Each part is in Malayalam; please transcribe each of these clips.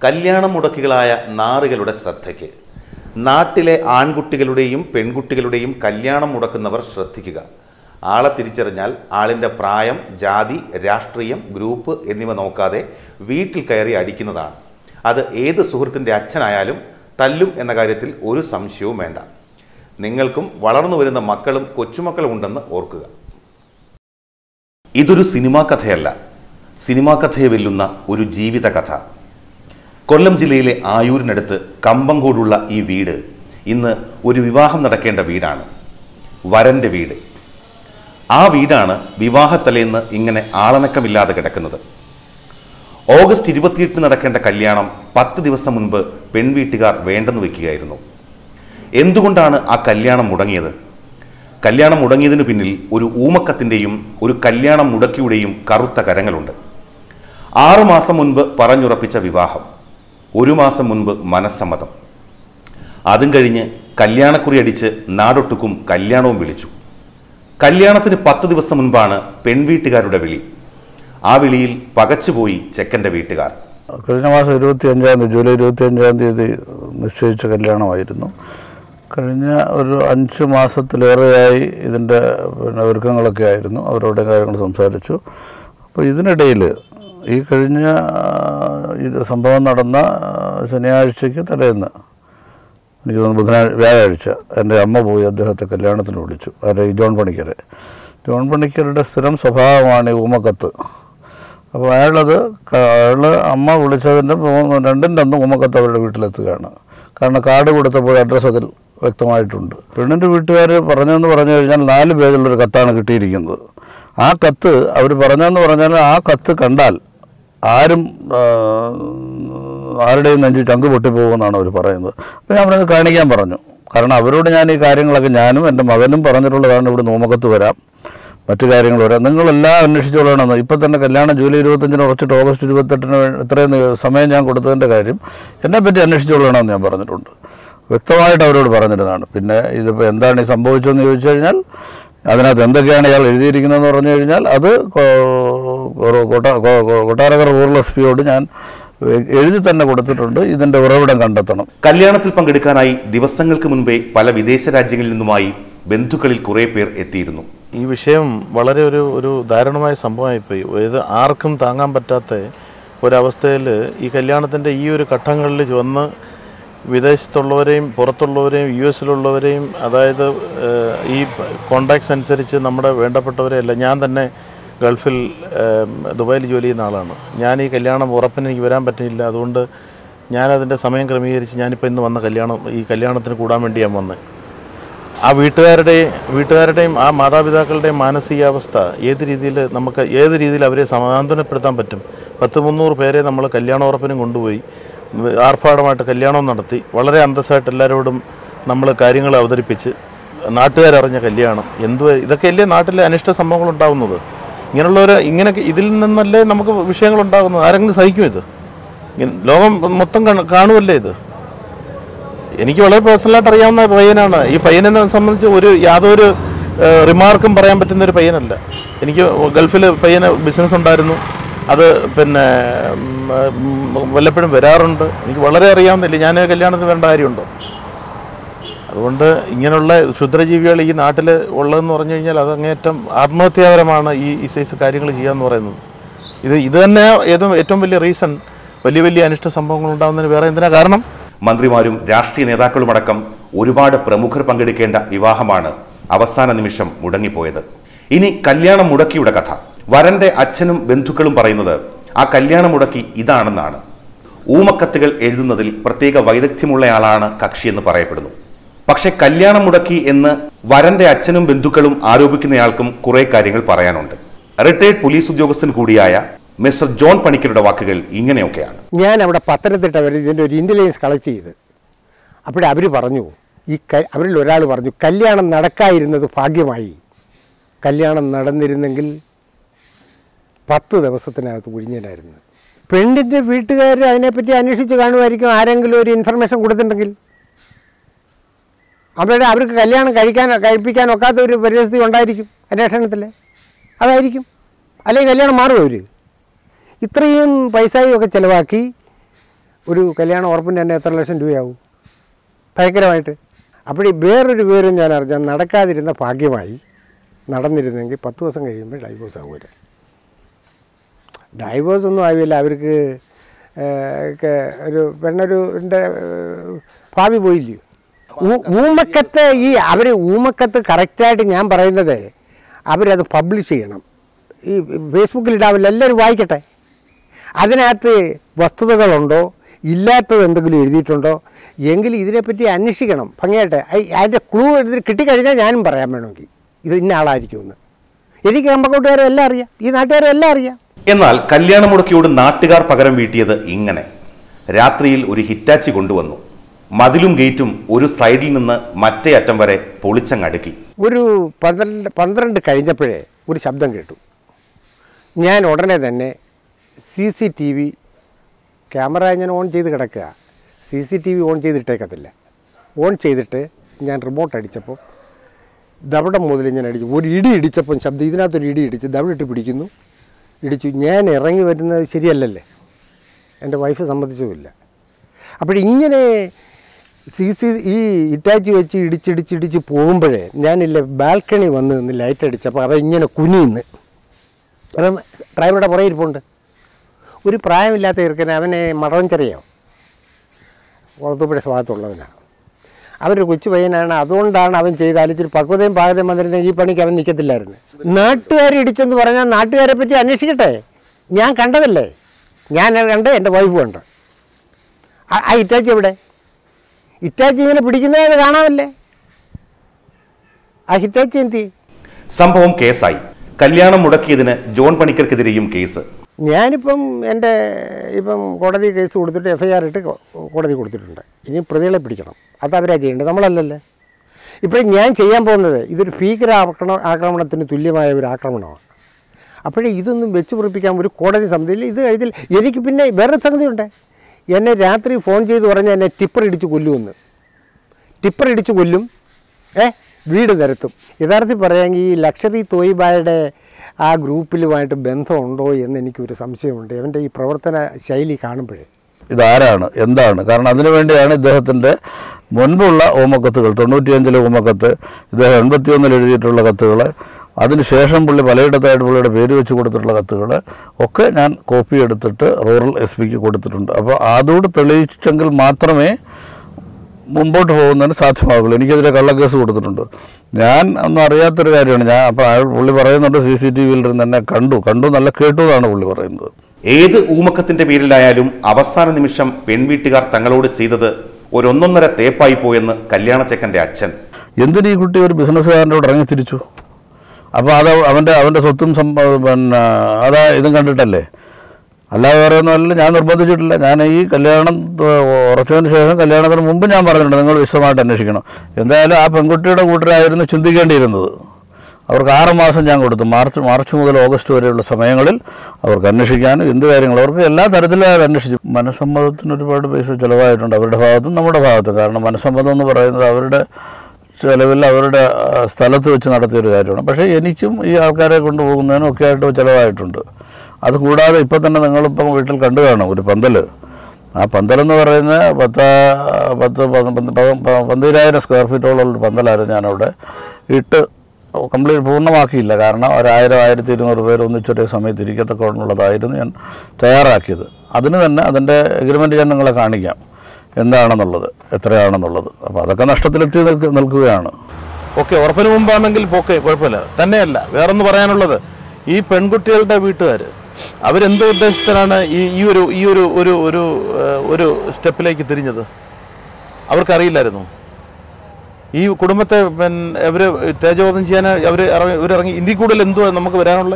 കല്യാണം മുടക്കികളായ നാറുകളുടെ ശ്രദ്ധയ്ക്ക് നാട്ടിലെ ആൺകുട്ടികളുടെയും പെൺകുട്ടികളുടെയും കല്യാണം മുടക്കുന്നവർ ശ്രദ്ധിക്കുക ആളെ തിരിച്ചറിഞ്ഞാൽ ആളിൻ്റെ പ്രായം ജാതി രാഷ്ട്രീയം ഗ്രൂപ്പ് എന്നിവ നോക്കാതെ വീട്ടിൽ കയറി അടിക്കുന്നതാണ് അത് ഏത് സുഹൃത്തിൻ്റെ അച്ഛനായാലും തല്ലും എന്ന കാര്യത്തിൽ ഒരു സംശയവും വേണ്ട നിങ്ങൾക്കും വളർന്നു വരുന്ന മക്കളും കൊച്ചുമക്കളും ഉണ്ടെന്ന് ഓർക്കുക ഇതൊരു സിനിമാ കഥയല്ല സിനിമാ കഥയെ വെല്ലുന്ന ഒരു ജീവിത കഥ കൊല്ലം ജില്ലയിലെ ആയൂരിനടുത്ത് കമ്പങ്കോടുള്ള ഈ വീട് ഇന്ന് ഒരു വിവാഹം നടക്കേണ്ട വീടാണ് വരൻ്റെ വീട് ആ വീടാണ് വിവാഹത്തലേന്ന് ഇങ്ങനെ ആളനക്കമില്ലാതെ കിടക്കുന്നത് ഓഗസ്റ്റ് ഇരുപത്തിയെട്ടിന് നടക്കേണ്ട കല്യാണം പത്ത് ദിവസം മുൻപ് പെൺവീട്ടുകാർ വേണ്ടെന്ന് വെക്കുകയായിരുന്നു എന്തുകൊണ്ടാണ് ആ കല്യാണം മുടങ്ങിയത് കല്യാണം മുടങ്ങിയതിനു പിന്നിൽ ഒരു ഊമക്കത്തിൻ്റെയും ഒരു കല്യാണം മുടക്കിയുടെയും കറുത്ത കരങ്ങളുണ്ട് ആറുമാസം മുൻപ് പറഞ്ഞുറപ്പിച്ച വിവാഹം ഒരു മാസം മുൻപ് മനസ്സമ്മതം അതും കഴിഞ്ഞ് കല്യാണക്കുറി അടിച്ച് നാടൊട്ടുക്കും കല്യാണവും വിളിച്ചു കല്യാണത്തിന് പത്ത് ദിവസം മുൻപാണ് പെൺവീട്ടുകാരുടെ വിളി ആ വിളിയിൽ പകച്ചുപോയി ചെക്കൻ്റെ വീട്ടുകാർ കഴിഞ്ഞ മാസം ഇരുപത്തി അഞ്ചാം തീയതി ജൂലൈ ഇരുപത്തി അഞ്ചാം തീയതി നിശ്ചയിച്ച കല്യാണമായിരുന്നു കഴിഞ്ഞ ഒരു അഞ്ച് മാസത്തിലേറെയായി ഇതിൻ്റെ പിന്നെ ഒരുക്കങ്ങളൊക്കെ ആയിരുന്നു അവരോട് കാര്യങ്ങൾ സംസാരിച്ചു അപ്പോൾ ഇതിനിടയിൽ ഈ കഴിഞ്ഞ ആ, ഇത് സംഭവം നടന്ന ആ, ശനിയാഴ്ചയ്ക്ക് തലേന്ന് എനിക്ക് തോന്നുന്നു ബുധനാഴ്ച വ്യാഴാഴ്ച എൻ്റെ അമ്മ പോയി അദ്ദേഹത്തെ കല്യാണത്തിന് വിളിച്ചു അല്ലെ ഈ ജോൺ പണിക്കരെ ജോൺ പണിക്കരുടെ സ്ഥിരം സ്വഭാവമാണ് ഈ ഊമക്കത്ത് അപ്പോൾ അയാളത് ക- അയാള് അമ്മ വിളിച്ചതിൻ്റെ മൂന്ന് രണ്ടിൻ്റെ അന്ന് ഉമ്മക്കത്ത് അവരുടെ വീട്ടിലെത്തുകയാണ് കാരണം കാർഡ് കൊടുത്തപ്പോൾ അഡ്രസ്സ് അതിൽ വ്യക്തമായിട്ടുണ്ട് പെണ്ണിൻ്റെ വീട്ടുകാർ പറഞ്ഞതെന്ന് പറഞ്ഞു കഴിഞ്ഞാൽ നാല് പേജുള്ളൊരു കത്താണ് കിട്ടിയിരിക്കുന്നത് ആ കത്ത് അവർ പറഞ്ഞതെന്ന് പറഞ്ഞാൽ ആ കത്ത് കണ്ടാൽ ആരും ആ, ആരുടെയും നെഞ്ച് ചങ്ക് പൊട്ടിപ്പോകുമെന്നാണ് അവർ പറയുന്നത് അപ്പോൾ ഞാൻ അവരത് കാണിക്കാൻ പറഞ്ഞു കാരണം അവരോട് ഞാൻ ഈ കാര്യങ്ങളൊക്കെ ഞാനും എൻ്റെ മകനും പറഞ്ഞിട്ടുള്ളതാണ് ഇവിടെ നോമക്കത്ത് വരാം മറ്റു കാര്യങ്ങൾ വരാം നിങ്ങളെല്ലാം അന്വേഷിച്ചോളണമെന്ന് ഇപ്പം തന്നെ കല്യാണം ജൂലൈ ഇരുപത്തഞ്ചിന് ഉറച്ചിട്ട് ഓഗസ്റ്റ് ഇരുപത്തെട്ടിന് വേ- ഇത്രയും ദിവ- സമയം ഞാൻ കൊടുത്തതിൻ്റെ കാര്യം എന്നെപ്പറ്റി അന്വേഷിച്ചോളണമെന്ന് ഞാൻ പറഞ്ഞിട്ടുണ്ട് വ്യക്തമായിട്ട് അവരോട് പറഞ്ഞിരുന്നതാണ് പിന്നെ ഇതിപ്പോൾ എന്താണ് ഈ സംഭവിച്ചതെന്ന് ചോദിച്ചു കഴിഞ്ഞാൽ അതിനകത്ത് എന്തൊക്കെയാണ് ഇയാൾ എഴുതിയിരിക്കുന്നതെന്ന് പറഞ്ഞു കഴിഞ്ഞാൽ അത് കൊ- കൊ- കൊട്ടാ- കൊ- കൊ- കൊട്ടാരക്കര റൂറൽ എസ് പിയോട് ഞാൻ എഴുതി തന്നെ കൊടുത്തിട്ടുണ്ട് ഇതിൻ്റെ ഉറവിടം കണ്ടെത്തണം കല്യാണത്തിൽ പങ്കെടുക്കാനായി ദിവസങ്ങൾക്ക് മുൻപേ പല വിദേശ രാജ്യങ്ങളിൽ നിന്നുമായി ബന്ധുക്കളിൽ കുറേ പേർ എത്തിയിരുന്നു ഈ വിഷയം വളരെ ഒരു ഒരു ദാരുണമായ സംഭവമായിപ്പോയി ഏത് ആർക്കും താങ്ങാൻ പറ്റാത്ത ഒരവസ്ഥയിൽ ഈ കല്യാണത്തിൻ്റെ ഈ ഒരു ഘട്ടങ്ങളിൽ വന്ന് വിദേശത്തുള്ളവരെയും പുറത്തുള്ളവരെയും യു എസിലുള്ളവരെയും അതായത് ഏഹ്, ഈ കോണ്ടാക്ട്സ് അനുസരിച്ച് നമ്മുടെ വേണ്ടപ്പെട്ടവരെയല്ല ഞാൻ തന്നെ ഗൾഫിൽ ഏഹ്, ദുബായിൽ ജോലി ചെയ്യുന്ന ആളാണ് ഞാൻ ഈ കല്യാണം ഉറപ്പിന് എനിക്ക് വരാൻ പറ്റില്ല അതുകൊണ്ട് ഞാനതിൻ്റെ സമയം ക്രമീകരിച്ച് ഞാനിപ്പോൾ ഇന്ന് വന്ന കല്യാണം ഈ കല്യാണത്തിന് കൂടാൻ വേണ്ടി ഞാൻ വന്നത് ആ വീട്ടുകാരുടെ വീട്ടുകാരുടെയും ആ മാതാപിതാക്കളുടെയും മാനസികാവസ്ഥ ഏത് രീതിയിൽ നമുക്ക് ഏത് രീതിയിൽ അവരെ സമാധാനപ്പെടുത്താൻ പറ്റും പത്ത് മുന്നൂറ് പേരെ നമ്മൾ കല്യാണ ഉറപ്പിനും കൊണ്ടുപോയി ആർഭാടമായിട്ട് കല്യാണം നടത്തി വളരെ അന്തസ്സായിട്ട് എല്ലാവരോടും നമ്മൾ കാര്യങ്ങൾ അവതരിപ്പിച്ച് നാട്ടുകാരറിഞ്ഞ കല്യാണം എന്ത് ഇതൊക്കെയല്ലേ നാട്ടിലെ അനിഷ്ട സംഭവങ്ങൾ ഉണ്ടാകുന്നത് ഇങ്ങനെയുള്ളവർ ഇങ്ങനെ ഇതിൽ നിന്നല്ലേ നമുക്ക് വിഷയങ്ങൾ ഉണ്ടാകുന്നത് ആരെങ്കിലും സഹിക്കും ഇത് ഇങ്ങനെ ലോകം മൊത്തം കാണു- കാണുമല്ലേ ഇത് എനിക്ക് വളരെ പേഴ്സണലായിട്ട് അറിയാവുന്ന പയ്യനാണ് ഈ പയ്യനെ സംബന്ധിച്ച് ഒരു യാതൊരു ഏഹ്, റിമാർക്കും പറയാൻ പറ്റുന്ന ഒരു പയ്യനല്ല എനിക്ക് ഗൾഫിൽ പയ്യന് ബിസിനസ് ഉണ്ടായിരുന്നു അത് പിന്നെ ഉം, ഉം, വല്ലപ്പോഴും വരാറുണ്ട് എനിക്ക് വളരെ അറിയാവുന്നില്ല ഞാൻ കല്യാണത്തിന് വരേണ്ട കാര്യമുണ്ടോ അതുകൊണ്ട് ഇങ്ങനെയുള്ള ക്ഷുദ്രജീവികൾ ഈ നാട്ടിൽ ഉള്ളതെന്ന് പറഞ്ഞു കഴിഞ്ഞാൽ അത് അങ്ങേറ്റം ആത്മഹത്യാപരമാണ് ഈ ഈ സൈസ് കാര്യങ്ങൾ ചെയ്യാന്ന് പറയുന്നത് ഇത് ഇത് തന്നെ ഏറ്റവും ഏറ്റവും വലിയ റീസൺ വലിയ വലിയ അനിഷ്ട സംഭവങ്ങൾ ഉണ്ടാകുന്നതിന് വേറെ എന്തിനാ കാരണം മന്ത്രിമാരും രാഷ്ട്രീയ നേതാക്കളുമടക്കം ഒരുപാട് പ്രമുഖർ പങ്കെടുക്കേണ്ട വിവാഹമാണ് അവസാന നിമിഷം മുടങ്ങിപ്പോയത് ഇനി കല്യാണം മുടക്കിയുടെ കഥ വരന്റെ അച്ഛനും ബന്ധുക്കളും പറയുന്നത് ആ കല്യാണം മുടക്കി ഇതാണെന്നാണ് ഊമക്കത്തുകൾ എഴുതുന്നതിൽ പ്രത്യേക വൈദഗ്ധ്യമുള്ളയാളാണ് കക്ഷിയെന്ന് പറയപ്പെടുന്നു പക്ഷെ കല്യാണം മുടക്കി എന്ന് വരന്റെ അച്ഛനും ബന്ധുക്കളും ആരോപിക്കുന്നയാൾക്കും കുറെ കാര്യങ്ങൾ പറയാനുണ്ട് റിട്ടയർഡ് പോലീസ് ഉദ്യോഗസ്ഥൻ കൂടിയായ മിസ്റ്റർ ജോൺ പണിക്കരുടെ വാക്കുകൾ ഇങ്ങനെയൊക്കെയാണ് ഞാൻ അവിടെ പത്തനംതിട്ട വരെ ഇതിൻ്റെ ഒരു ഇൻ്റലിജൻസ് കളക്ട് ചെയ്ത് അപ്പോഴേ അവർ പറഞ്ഞു ഈ ക അവരിൽ ഒരാൾ പറഞ്ഞു കല്യാണം നടക്കാതിരുന്നത് ഭാഗ്യമായി കല്യാണം നടന്നിരുന്നെങ്കിൽ പത്ത് ദിവസത്തിനകത്ത് കുഴിഞ്ഞനായിരുന്നു പെണ്ണിൻ്റെ വീട്ടുകാർ അതിനെപ്പറ്റി അന്വേഷിച്ച് കാണുമായിരിക്കും ആരെങ്കിലും ഒരു ഇൻഫർമേഷൻ കൊടുത്തിട്ടുണ്ടെങ്കിൽ അവരുടെ അവർക്ക് കല്യാണം കഴിക്കാൻ കഴിപ്പിക്കാൻ ഒക്കാത്ത ഒരു പരിസ്ഥിതി ഉണ്ടായിരിക്കും അന്വേഷണത്തിൽ അതായിരിക്കും അല്ലെങ്കിൽ കല്യാണം മാറും അവർ ഇത്രയും പൈസയും ഒക്കെ ചിലവാക്കി ഒരു കല്യാണം ഉറപ്പിന് തന്നെ എത്ര ലക്ഷം രൂപയാവും ഭയങ്കരമായിട്ട് അപ്പോൾ ഈ വേറൊരു വിവരം ഞാൻ അറിഞ്ഞാൽ നടക്കാതിരുന്ന ഭാഗ്യമായി നടന്നിരുന്നെങ്കിൽ പത്ത് ദിവസം കഴിയുമ്പോൾ ഡൈവോഴ്സ് ആകുമല്ലോ ഡൈവോഴ്സ് ഒന്നും ആവില്ല അവർക്ക് ഏഹ്, ഒക്കെ ഒരു പെണ്ണൊരു ൻ്റെ, ഏഹ്, ഭാവി പോയില്ലയോ ഊ- ഊമക്കത്ത് ഈ അവർ ഊമക്കത്ത് കറക്റ്റായിട്ട് ഞാൻ പറയുന്നത് അവരത് പബ്ലിഷ് ചെയ്യണം ഈ ഫേസ്ബുക്കിൽ ഇടാവില്ല എല്ലാവരും വായിക്കട്ടെ അതിനകത്ത് വസ്തുതകളുണ്ടോ ഇല്ലാത്തത് എന്തെങ്കിലും എഴുതിയിട്ടുണ്ടോ എങ്കിൽ ഇതിനെപ്പറ്റി അന്വേഷിക്കണം ഭംഗിയായിട്ട് അയ്- അതിൻ്റെ ക്ലൂ എഴുതി കിട്ടിക്കഴിഞ്ഞാൽ ഞാനും പറയാൻ വേണമെങ്കിൽ ഇത് ഇന്ന ആളായിരിക്കുമെന്ന് എനിക്ക് കമ്പക്കോട്ടുകാരെ എല്ലാം അറിയാം ഈ നാട്ടുകാരെ എല്ലാം അറിയാം എന്നാൽ കല്യാണമുടക്കിയോട് നാട്ടുകാർ പകരം വീട്ടിയത് ഇങ്ങനെ രാത്രിയിൽ ഒരു ഹിറ്റാച്ചി കൊണ്ടുവന്നു മതിലും ഗേറ്റും ഒരു സൈഡിൽ നിന്ന് മറ്റേ അറ്റം വരെ പൊളിച്ചങ്ങടുക്കി ഒരു പന്ത്രണ്ട് പന്ത്രണ്ട് കഴിഞ്ഞപ്പോഴേ ഒരു ശബ്ദം കേട്ടു ഞാൻ ഉടനെ തന്നെ C C T V camera ഞാൻ ഓൺ ചെയ്ത് കിടക്കുക C C T V on ചെയ്തിട്ടേക്കത്തില്ല ഓൺ ചെയ്തിട്ട് ഞാൻ റിമോട്ട് അടിച്ചപ്പോൾ ദവിടം മുതൽ ഞാൻ അടിച്ചു ഒരു ഇടി ഇടിച്ചപ്പം ശബ്ദം ഇതിനകത്തൊരു ഇടി ഇടിച്ച് ദവിടിട്ട് പിടിക്കുന്നു ഇടിച്ചു ഞാൻ ഇറങ്ങി വരുന്നത് ശരിയല്ലല്ലേ എൻ്റെ വൈഫ് സമ്മതിച്ചുമില്ല അപ്പോഴിങ്ങനെ സി സി ഈ ഇറ്റാച്ചി വെച്ച് ഇടിച്ചിടിച്ചിടിച്ച് പോകുമ്പോഴേ ഞാനില്ല ബാൽക്കണി വന്ന് നിന്ന് ലൈറ്റ് അടിച്ചപ്പോൾ അവ ഇങ്ങനെ കുനിയുന്ന് അത് ഡ്രൈവറുടെ പുറകെ ഇരിപ്പുണ്ട് ഒരു പ്രായമില്ലാത്ത ചെറുക്കനെ അവനെ മടവഞ്ചെറിയോ കുളത്തൂപ്പുഴ ഭാഗത്തുള്ളവനാണ് അവരൊരു കൊച്ചു പയ്യനാണ് അതുകൊണ്ടാണ് അവൻ ചെയ്ത് അലിച്ചിട്ട് പക്വതയും പാകതയും വന്നിരുന്നെങ്കിൽ ഈ പണിക്ക് അവൻ നിൽക്കത്തില്ലായിരുന്നു നാട്ടുകാർ ഇടിച്ചെന്ന് പറഞ്ഞാൽ നാട്ടുകാരെ പറ്റി അന്വേഷിക്കട്ടെ ഞാൻ കണ്ടതല്ലേ ഞാൻ അത് കണ്ട് എൻ്റെ വൈഫ് കണ്ട് ആ- ആ ഇറ്റാച്ചി എവിടെ ഇറ്റാച്ചി ഇങ്ങനെ പിടിക്കുന്നത് കാണാമല്ലേ ആ ഹിറ്റാച്ചി എന്തി സംഭവം കേസായി കല്യാണം മുടക്കിയതിന് ജോൺ പണിക്കർക്കെതിരെയും കേസ് ഞാനിപ്പം എൻ്റെ ഇപ്പം കോടതി കേസ് കൊടുത്തിട്ട് എഫ് ഐ ആർ ഇട്ട് കോ- കോടതി കൊടുത്തിട്ടുണ്ട് ഇനി പ്രതികളെ പിടിക്കണം അത് അവരാ ചെയ്യേണ്ടത് നമ്മളല്ലല്ലേ ഇപ്പോഴും ഞാൻ ചെയ്യാൻ പോകുന്നത് ഇതൊരു ഭീകര ആക്രമണ ആക്രമണത്തിന് തുല്യമായ ഒരു ആക്രമണമാണ് അപ്പോഴേ ഇതൊന്നും വെച്ച് പൊറിപ്പിക്കാൻ ഒരു കോടതി സമിതിയിൽ ഇത് കഴിഞ്ഞാൽ എനിക്ക് പിന്നെ വേറെ സംഗതിയുണ്ട് എന്നെ രാത്രി ഫോൺ ചെയ്ത് പറഞ്ഞ് എന്നെ ടിപ്പർ ഇടിച്ച് കൊല്ലുമെന്ന് ടിപ്പർ ഇടിച്ച് കൊല്ലും ഏ വീട് നിരത്തും യഥാർത്ഥത്തിൽ പറയാമെങ്കിൽ ഈ ലക്ഷറി തോയിബായുടെ ആ ഗ്രൂപ്പിലുമായിട്ട് ബന്ധമുണ്ടോ എന്ന് എനിക്കൊരു സംശയമുണ്ട് അവൻ്റെ ഈ പ്രവർത്തന ശൈലി കാണുമ്പോഴേ ഇതാരാണ് എന്താണ് കാരണം അതിനു വേണ്ടിയാണ് ഇദ്ദേഹത്തിൻ്റെ മുൻപുള്ള ഓമക്കത്തുകൾ തൊണ്ണൂറ്റിയഞ്ചിലെ ഓമക്കത്ത് ഇദ്ദേഹം എൺപത്തിയൊന്നിൽ എഴുതിയിട്ടുള്ള കത്തുകൾ അതിനുശേഷം പുള്ളി പലയിടത്തായിട്ട് പുള്ളിയുടെ പേര് വെച്ച് കൊടുത്തിട്ടുള്ള കത്തുകൾ ഒക്കെ ഞാൻ കോപ്പി എടുത്തിട്ട് റൂറൽ എസ് പിക്ക് കൊടുത്തിട്ടുണ്ട് അപ്പോൾ അതോട് തെളിയിച്ചെങ്കിൽ മാത്രമേ മുമ്പോട്ട് പോകുന്നതിന് സാധ്യമാകുള്ളൂ എനിക്കെതിരെ കള്ളക്കേസ് കൊടുത്തിട്ടുണ്ട് ഞാൻ ഒന്നും അറിയാത്തൊരു കാര്യമാണ് ഞാൻ അപ്പോൾ അയാൾ പുള്ളി പറയുന്നുണ്ട് സി സി ടി വിയിൽ ഇരുന്ന് എന്നെ കണ്ടു കണ്ടു നല്ല കേട്ടു എന്നാണ് പുള്ളി പറയുന്നത് ഏത് ഊമക്കത്തിന്റെ പേരിലായാലും അവസാന നിമിഷം പെൺവീട്ടുകാർ തങ്ങളോട് ചെയ്തത് ഒരൊന്നൊന്നര തേപ്പായി പോയെന്ന് കല്യാണച്ചക്കന്റെ അച്ഛൻ എന്തിന് ഈ കുട്ടി ഒരു ബിസിനസ്സുകാരൻ്റെ കൂടെ ഇറങ്ങി തിരിച്ചു അപ്പോൾ അത് അവൻ്റെ അവൻ്റെ സ്വത്തും സമ്പ പിന്നെ അതാ ഇതും കണ്ടിട്ടല്ലേ അല്ലാതെ വേറെ ഒന്നുമല്ല ഞാൻ നിർബന്ധിച്ചിട്ടില്ല ഞാൻ ഈ കല്യാണം ത- ഉറച്ചതിന് ശേഷം കല്യാണത്തിന് മുമ്പ് ഞാൻ പറഞ്ഞിട്ടുണ്ട് നിങ്ങൾ വിശദമായിട്ട് അന്വേഷിക്കണം എന്തായാലും ആ പെൺകുട്ടിയുടെ കൂട്ടരായിരുന്നു ചിന്തിക്കേണ്ടിയിരുന്നത് അവർക്ക് ആറ് മാസം ഞാൻ കൊടുത്തു മാർച്ച് മാർച്ച് മുതൽ ഓഗസ്റ്റ് വരെയുള്ള സമയങ്ങളിൽ അവർക്ക് അന്വേഷിക്കാനും എന്ത് കാര്യങ്ങൾ അവർക്ക് എല്ലാ തരത്തിലും അവർ അന്വേഷിച്ചു മനസ്സമ്മതത്തിന് ഒരുപാട് പൈസ ചിലവായിട്ടുണ്ട് അവരുടെ ഭാഗത്തും നമ്മുടെ ഭാഗത്തും കാരണം മനസ്സമ്മതം എന്ന് പറയുന്നത് അവരുടെ ചിലവിൽ അവരുടെ ആ, സ്ഥലത്ത് വെച്ച് നടത്തിയൊരു കാര്യമാണ് പക്ഷേ എനിക്കും ഈ ആൾക്കാരെ കൊണ്ടുപോകുന്നതിനും ഒക്കെ ആയിട്ട് ചിലവായിട്ടുണ്ട് അത് കൂടാതെ ഇപ്പം തന്നെ നിങ്ങളിപ്പം വീട്ടിൽ കണ്ടു കാണും ഒരു പന്തൽ ആ പന്തലെന്ന് പറയുന്നത് പത്ത് പത്ത് പന്ത് പന്ത് പ- പ- പന്തിരായിരം സ്ക്വയർ ഫീറ്റോളം ഒരു പന്തലായിരുന്നു ഞാനവിടെ ഇട്ട് കംപ്ലീറ്റ് പൂർണ്ണമാക്കിയില്ല കാരണം ഒരായിരം ആയിരത്തി ഇരുന്നൂറ് പേര് ഒന്നിച്ചൊരേ സമയത്ത് ഇരിക്കത്തക്കോണുള്ളതായിരുന്നു ഞാൻ തയ്യാറാക്കിയത് അതിന് തന്നെ അതിൻ്റെ എഗ്രിമെൻറ്റ് ഞാൻ നിങ്ങളെ കാണിക്കാം എന്താണെന്നുള്ളത് എത്രയാണെന്നുള്ളത് അപ്പോൾ അതൊക്കെ നഷ്ടത്തിലെത്തി നിൽക്ക് നിൽക്കുകയാണ് ഓക്കെ ഉറപ്പിന് മുമ്പാണെങ്കിൽ ഓക്കെ കുഴപ്പമില്ല തന്നെയല്ല വേറൊന്ന് പറയാനുള്ളത് ഈ പെൺകുട്ടികളുടെ വീട്ടുകാർ അവരെന്തോ ഉദ്ദേശത്തിലാണ് ഈ ഈ ഒരു ഈ ഒരു ഒരു ഒരു ഏഹ്, ഒരു സ്റ്റെപ്പിലേക്ക് തിരിഞ്ഞത് അവർക്കറിയില്ലായിരുന്നു ഈ കുടുംബത്തെ പിന്നെ ഇവര് തേജോധം ചെയ്യാൻ അവർ ഇവരിറങ്ങി ഇന്ത്യ കൂടുതൽ എന്തോ നമുക്ക് വരാനുള്ളത്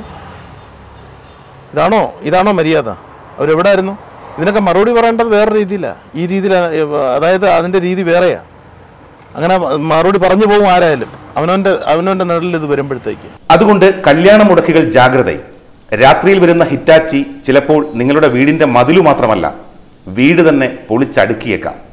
ഇതാണോ ഇതാണോ മര്യാദ അവരെവിടെ ആയിരുന്നു ഇതിനൊക്കെ മറുപടി പറയേണ്ടത് വേറെ രീതിയിലാണ് ഈ രീതിയിൽ അതായത് അതിൻ്റെ രീതി വേറെയാണ് അങ്ങനെ മറുപടി പറഞ്ഞു പോകും ആരായാലും അവനവൻ്റെ അവനവൻ്റെ നിഴലിൽ ഇത് വരുമ്പോഴത്തേക്ക് അതുകൊണ്ട് കല്യാണ മുടക്കികൾ ജാഗ്രത രാത്രിയിൽ വരുന്ന ഹിറ്റാച്ചി ചിലപ്പോൾ നിങ്ങളുടെ വീടിന്റെ മതിലു മാത്രമല്ല വീട് തന്നെ പൊളിച്ചടുക്കിയേക്കാം